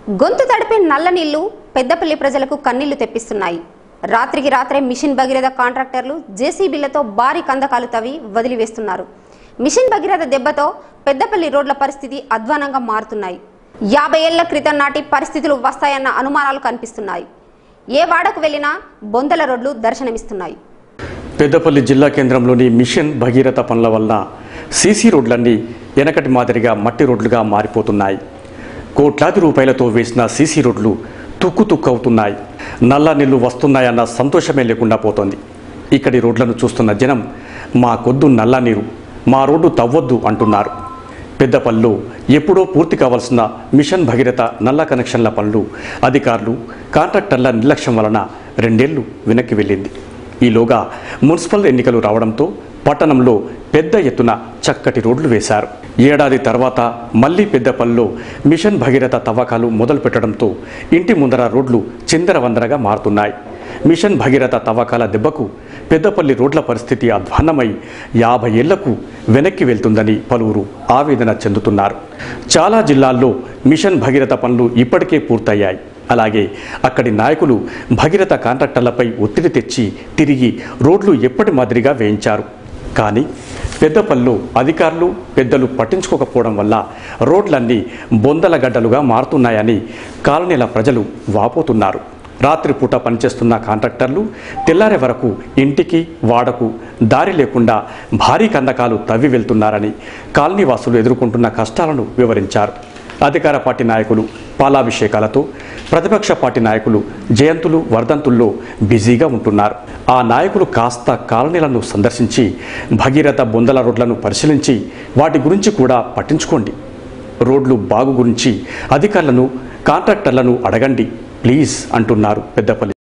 గొంతు తడిపే నల్ల నీళ్లు పెద్దపల్లి ప్రజలకు కన్నీళ్లు తెప్పిస్తున్నాయి రాత్రికి రాత్రే మిషన్ భగీరథ కాంట్రాక్టర్లు జేసీబీలతో భారీ కందకాలు తవ్వి వదిలివేస్తున్నారు మిషన్ భగీరథ దెబ్బతో పెద్దపల్లి రోడ్ల పరిస్థితి అధ్వానంగా మారుతున్నాయి యాభై ఏళ్ల క్రితం నాటి పరిస్థితులు వస్తాయన్న అనుమానాలు కనిపిస్తున్నాయి ఏ వాడకు వెళ్ళినా బొందల రోడ్లు దర్శనమిస్తున్నాయి పెద్దపల్లి జిల్లా కేంద్రంలోని మిషన్ భగీరథ పనుల వలన సీసీ రోడ్లన్నీ వెనకటి మాదిరిగా మట్టి రోడ్లుగా మారిపోతున్నాయి కోట్లాది రూపాయలతో వేసిన సీసీ రోడ్లు తుక్కు తుక్కు అవుతున్నాయి నల్ల నీళ్లు వస్తున్నాయన్న సంతోషమే లేకుండా పోతోంది ఇక్కడి రోడ్లను చూస్తున్న జనం మా కొద్దు నల్ల నీరు మా రోడ్డు తవ్వొద్దు అంటున్నారు పెద్దపల్లిలో ఎప్పుడో పూర్తి కావాల్సిన మిషన్ భగీరథ నల్ల కనెక్షన్ల పనులు అధికారులు కాంట్రాక్టర్ల నిర్లక్ష్యం వలన రెండేళ్లు వెనక్కి వెళ్ళింది ఈలోగా మున్సిపల్ ఎన్నికలు రావడంతో పట్టణంలో పెద్ద ఎత్తున చక్కటి రోడ్లు వేశారు ఏడాది తర్వాత మళ్లీ పెద్దపల్లిలో మిషన్ భగీరథ తవ్వకాలు మొదలు పెట్టడంతో ఇంటి ముందర రోడ్లు చిందరవందరగా మారుతున్నాయి మిషన్ భగీరథ తవ్వకాల దెబ్బకు పెద్దపల్లి రోడ్ల పరిస్థితి అధ్వాన్నమై యాభై ఏళ్లకు వెనక్కి వెళ్తుందని పలువురు ఆవేదన చెందుతున్నారు చాలా జిల్లాల్లో మిషన్ భగీరథ పనులు ఇప్పటికే పూర్తయ్యాయి అలాగే అక్కడి నాయకులు భగీరథ కాంట్రాక్టర్లపై ఒత్తిడి తెచ్చి తిరిగి రోడ్లు ఎప్పటి మాదిరిగా వేయించారు కానీ పెద్దపల్లిలో అధికారులు పెద్దలు పట్టించుకోకపోవడం వల్ల రోడ్లన్నీ బొందల గడ్డలుగా మారుతున్నాయని కాలనీల ప్రజలు వాపోతున్నారు రాత్రిపూట పనిచేస్తున్న కాంట్రాక్టర్లు తెల్లారే వరకు ఇంటికి వాడకు దారి లేకుండా భారీ కందకాలు తవ్వి వెళ్తున్నారని కాలనీవాసులు ఎదుర్కొంటున్న కష్టాలను వివరించారు అధికార పార్టీ నాయకులు పాలాభిషేకాలతో ప్రతిపక్ష పార్టీ నాయకులు జయంతులు వర్ధంతుల్లో బిజీగా ఉంటున్నారు ఆ నాయకులు కాస్త కాలనీలను సందర్శించి భగీరథ బొందల రోడ్లను పరిశీలించి వాటి గురించి కూడా పట్టించుకోండి రోడ్లు బాగు గురించి అధికారులను కాంట్రాక్టర్లను అడగండి ప్లీజ్ అంటున్నారు పెద్దపల్లి